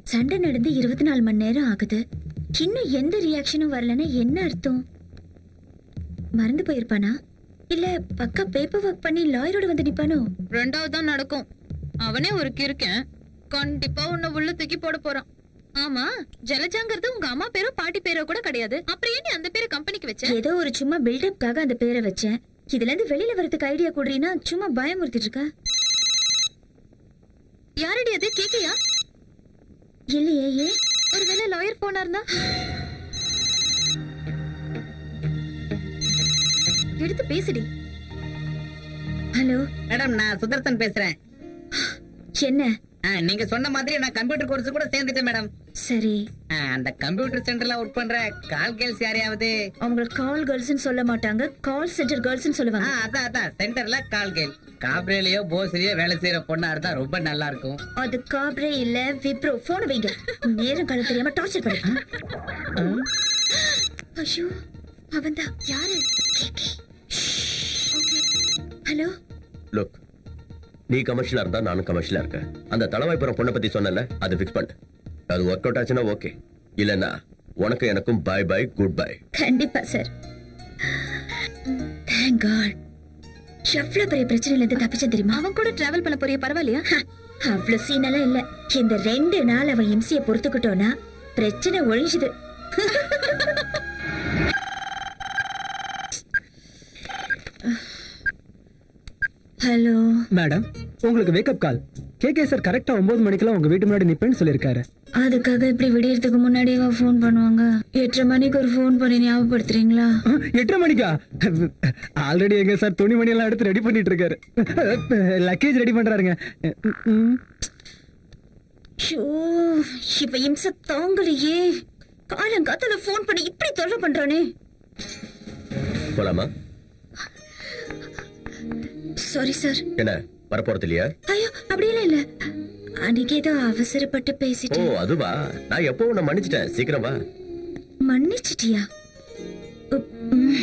சண்டை நடந்து இருபத்தி நாலு மணி நேரம் ஆகுது இன்னும் எந்த ரியாக்ஷனும் வரலன்னா என்ன அர்த்தம் மறந்து போயிருப்பானா இல்ல பக்கா பேப்பர் ஒர்க் பண்ணி லாயரோட வந்து நிப்பானோ ரெண்டாவது தான் நடக்கும் அவனே ஒரு கிறுக்கன் கண்டிப்பா உன்னை உள்ள தூக்கி போட போறான் ஆமா ஜலஜாங்கிறது உங்க அம்மா பேரோ பாட்டி பேரோ கூட கிடையாது அப்புறம் ஏன் நீ அந்த பேரை கம்பெனிக்கு வச்ச ஏதோ ஒரு சும்மா பில்டப்காக அந்த பேரை வச்சேன் இதுல இருந்து வெளியில வரதுக்கு ஐடியா கொடுறீன்னா சும்மா பயமுறுத்திட்டு இருக்கா யாரடி அது கேக்கையா இல்லையே ஏ ஒருவேளை லாயர் போனா இருந்தா எடுத்து பேசுடி ஹலோ மேடம் நான் சுதர்சன் பேசுறேன் என்ன ஆ, நீங்க சொன்ன மாதிரி நான் கம்ப்யூட்டர் கோர்ஸ் கூட சேர்ந்துட்டேன் மேடம் சரி ஆ, அந்த கம்ப்யூட்டர் சென்டர்ல ஒர்க் பண்ற கால் கேர்ள்ஸ் யாரையாவது அவங்கள கால் கேர்ள்ஸ்னு சொல்ல மாட்டாங்க கால் சென்டர் கேர்ள்ஸ்னு ஆ, சொல்லுவாங்க அதான் அதான் சென்டர்ல கால் கேர்ள் காப்ரேலியோ போஸ்லயோ வேலை செய்யற பொண்ணா இருந்தா ரொம்ப நல்லா இருக்கும் அது காப்ரே இல்ல விப்ரோ போன் வைங்க நேரம் காலம் தெரியாம டார்ச்சர் பண்ணு ஐயோ அவன்தான் யாரு ஹலோ லுக் நீ கமர்ஷியலா இருந்தா நானும் கமர்ஷியலா இருக்கேன் அந்த தளவாய்ப்புறம் பொண்ணை பத்தி சொன்னல அது ஃபிக்ஸ் பண்ணு அது ஒர்க் அவுட் ஆச்சுன்னா ஓகே இல்லன்னா உனக்கு எனக்கும் பை பை குட் பை கண்டிப்பா சார் தேங்க் காட் எவ்வளவு பெரிய பிரச்சனையில இருந்து தப்பிச்சேன் தெரியுமா அவன் கூட டிராவல் பண்ண போறிய பரவாயில்லையா ஹ, அவ்வளவு சீனெல்லாம் இல்ல இந்த ரெண்டு நாள் அவன் எம்சிய பொறுத்துக்கிட்டோன்னா பிரச்சனை ஒழிஞ்சுது ஹலோ மேடம் உங்களுக்கு வேக்கப் கால் கேகே சார் கரெக்டா ஒன்பது மணிக்கெல்லாம் உங்க வீட்டு முன்னாடி நிப்பேன்னு சொல்லியிருக்காரு அதுக்காக இப்படி விடியறதுக்கு முன்னாடியே ஃபோன் பண்ணுவாங்க எட்டரை மணிக்கு ஒரு ஃபோன் பண்ணி ஞாபகப்படுத்துறீங்களா ஆ, எட்டரை மணிக்கா ஆல்ரெடி எங்க சார் துணி மணி எல்லாம் எடுத்து ரெடி பண்ணிட்டு இருக்காரு லக்கேஜ் ரெடி பண்றாருங்க ம், ஷோ இப்ப இம்ச தாங்கலையே காலங்காத்தால ஃபோன் பண்ணி இப்படி தொல்லை பண்றானே போலாமா சாரி சார் என்ன வரப்போறது இல்லையா ஐயோ அப்படியெல்லாம் இல்ல அன்னைக்கு ஏதோ அவசரப்பட்டு ஓ பேசிட்டேன் அதுவா நான் எப்போ உன்னை மன்னிச்சிட்டேன் சீக்கிரம் வா மன்னிச்சிட்டியா உப், ம்.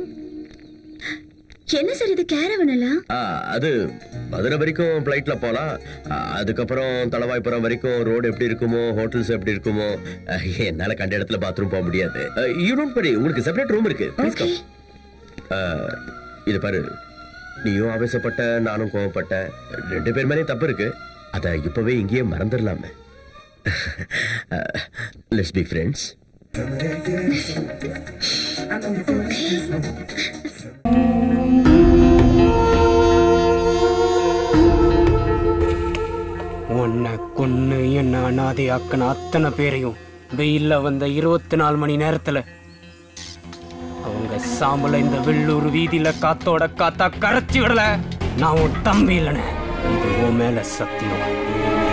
என்ன சார் இது கேரவனலாம் ஆ, அது மதுரை வரைக்கும் பிளைட்ல போலாம் ஆ, அதுக்கப்புறம் தளவாய்ப்புறம் வரைக்கும் ரோடு எப்படி இருக்குமோ ஹோட்டல்ஸ் எப்படி இருக்குமோ ஆ, என்னால கண்ட இடத்துல பாத்ரூம் போக முடியாது யூ டோன்ட் பரி உங்களுக்கு செப்பரேட் ரூம் இருக்கு Please ஓகே come. இது பாரு நீயும் ஆவேசப்பட்ட நானும் கோவப்பட்ட ரெண்டு பேர் மேலேயும் தப்பு இருக்கு அத இப்பவே இங்கேயே மறந்துடலாமே லெட்ஸ் பி ஃப்ரெண்ட்ஸ் உன்னை கொன்னு என்ன அனாதை ஆக்கின அத்தனை பேரையும் வெயில்ல வந்த இருபத்தி நாலு மணி நேரத்துல அவங்க சாம்பல இந்த வெள்ளூர் வீதியில காத்தோட காத்தா கரைச்சி விடல நான் உன் தம்பி இல்லைன்னு இது உன் மேல சத்தியம்